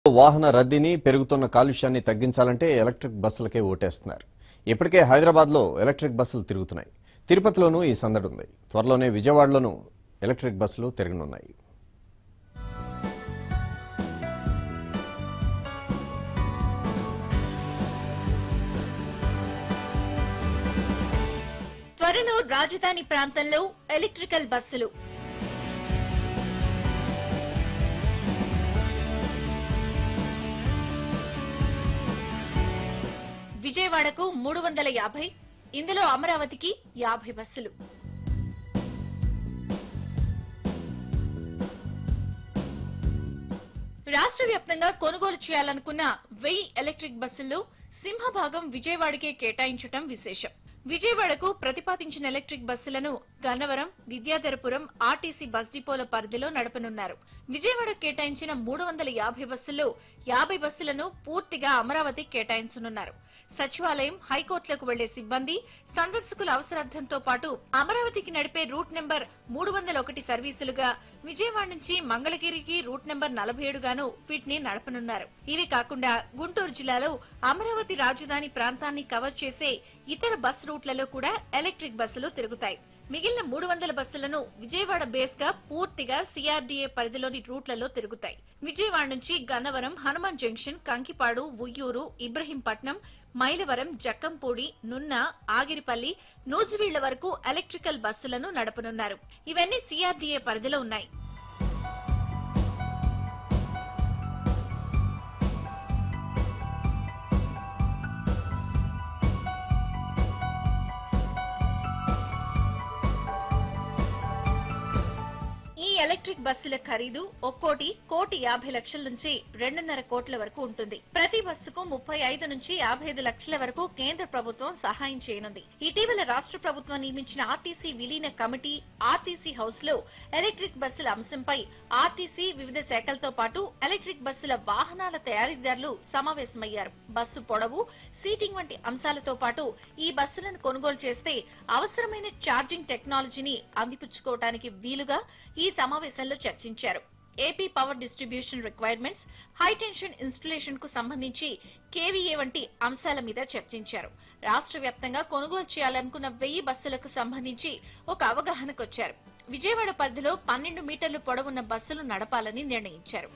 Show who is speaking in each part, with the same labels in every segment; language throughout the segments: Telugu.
Speaker 1: వాహన రద్దీని పెరుగుతున్న కాలుష్యాన్ని తగ్గించాలంటే ఎలక్ట్రిక్ బస్సులకే ఓటేస్తున్నారు ఇప్పటికే హైదరాబాద్లో ఎలక్ట్రిక్ బస్సులు తిరుగుతున్నాయి తిరుపతిలోనూ ఈ సందడి ఉంది త్వరలోనే విజయవాడలోనూ ఎలక్ట్రిక్ బస్సులు తిరగనున్నాయి
Speaker 2: త్వరలో రాజధాని ప్రాంతంలో ఎలక్ట్రికల్ బస్సులు విజయవాడకు మూడు వందల యాభై ఇందులో అమరావతికి యాభై బస్సులు రాష్ట్ర వ్యాప్తంగా కొనుగోలు చేయాలనుకున్న వెయ్యి ఎలక్ట్రిక్ బస్సుల్లో సింహభాగం విజయవాడకే కేటాయించడం విశేషం విజయవాడకు ప్రతిపాదించిన ఎలక్ట్రిక్ బస్సులను గన్నవరం విద్యాధరపురం ఆర్టీసీ బస్ డిపోల పరిధిలో నడపనున్నారు విజయవాడ కేటాయించిన మూడు వందల యాభై బస్సుల్లో యాభై బస్సులను పూర్తిగా అమరావతి కేటాయించనున్నారు సచివాలయం హైకోర్టులకు వెళ్లే సిబ్బంది సందర్శకుల అవసరార్థంతో పాటు అమరావతికి నడిపే రూట్ నెంబర్ మూడు వందల ఒకటి సర్వీసులుగా విజయవాడ నుంచి మంగళగిరికి రూట్ నెంబర్ నలభై ఏడుగాను వీటిని నడపనున్నారు ఇవి కాకుండా గుంటూరు జిల్లాలో అమరావతి రాజధాని ప్రాంతాన్ని కవర్ చేసే ఇతర బస్ రూట్లలో కూడా ఎలక్ట్రిక్ బస్సులు తిరుగుతాయి మిగిలిన మూడు వందల బస్సులను విజయవాడ బేస్ గా పూర్తిగా సిఆర్డీఏ పరిధిలోని రూట్లలో తిరుగుతాయి విజయవాడ నుంచి గన్నవరం హనుమాన్ జంక్షన్ కంకిపాడు ఉయ్యూరు ఇబ్రహీంపట్నం మైలవరం జక్కంపూడి నున్న ఆగిరిపల్లి నూజివీళ్ల వరకు ఎలక్ట్రికల్ బస్సులను నడపనున్నారు ఇవన్నీ సిఆర్డీఏ పరిధిలో ఉన్నాయి ఈ ఎలక్ట్రిక్ బస్సుల ఖరీదు ఒక్కోటి కోటి యాభై లక్షల నుంచి రెండున్నర కోట్ల వరకు ఉంటుంది ప్రతి బస్సుకు ముప్పై ఐదు నుంచి యాభై ఐదు లక్షల వరకు కేంద్ర ప్రభుత్వం సహాయం చేయనుంది ఇటీవల రాష్ట్ర ప్రభుత్వం నియమించిన ఆర్టీసీ విలీన కమిటీ ఆర్టీసీ హౌస్ లో ఎలక్ట్రిక్ బస్సుల అంశంపై ఆర్టీసీ వివిధ శాఖలతో పాటు ఎలక్ట్రిక్ బస్సుల వాహనాల తయారీదారులు సమావేశమయ్యారు బస్సు పొడవు సీటింగ్ వంటి అంశాలతో పాటు ఈ బస్సులను కొనుగోలు చేస్తే అవసరమైన ఛార్జింగ్ టెక్నాలజీని అందిపుచ్చుకోవడానికి వీలుగా ఈ సమావేశంలో చర్చించారు AP power distribution requirements high tension installation కు సంబంధించి కేవీఏ వంటి అంశాల మీద చర్చించారు రాష్ట్ర వ్యాప్తంగా కొనుగోలు చేయాలనుకున్న వెయ్యి బస్సులకు సంబంధించి ఒక అవగాహనకొచ్చారు విజయవాడ పరిధిలో పన్నెండు మీటర్లు పొడవున్న బస్సులు నడపాలని నిర్ణయించారు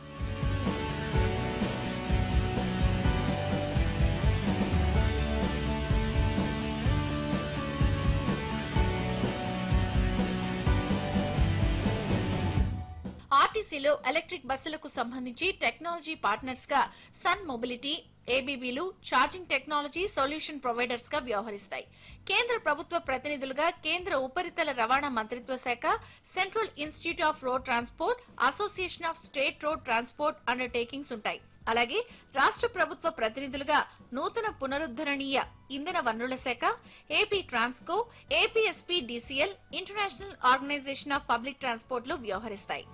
Speaker 2: ఆర్టీసీలో ఎలక్ట్రిక్ బస్సులకు సంబంధించి టెక్నాలజీ పార్ట్నర్స్ గా సన్ మొబిలిటీ ఏబీబీలు ఛార్జింగ్ టెక్నాలజీ సొల్యూషన్ ప్రొవైడర్స్ గా వ్యవహరిస్తాయి కేంద్ర ప్రభుత్వ ప్రతినిధులుగా కేంద్ర ఉపరితల రవాణా మంత్రిత్వ శాఖ central institute of road transport association of state road transport undertakings ఉంటాయి అలాగే రాష్ట్ర ప్రభుత్వ ప్రతినిధులుగా నూతన పునరుద్ధరణీయ ఇంధన వనరుల శాఖ AP Transco APSP DCL international organization of public transport లు వ్యవహరిస్తాయి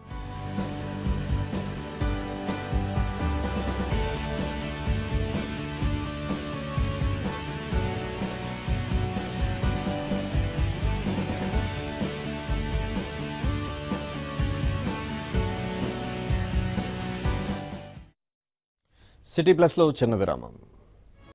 Speaker 1: సిటీ ప్లస్లో చిన్న విరామం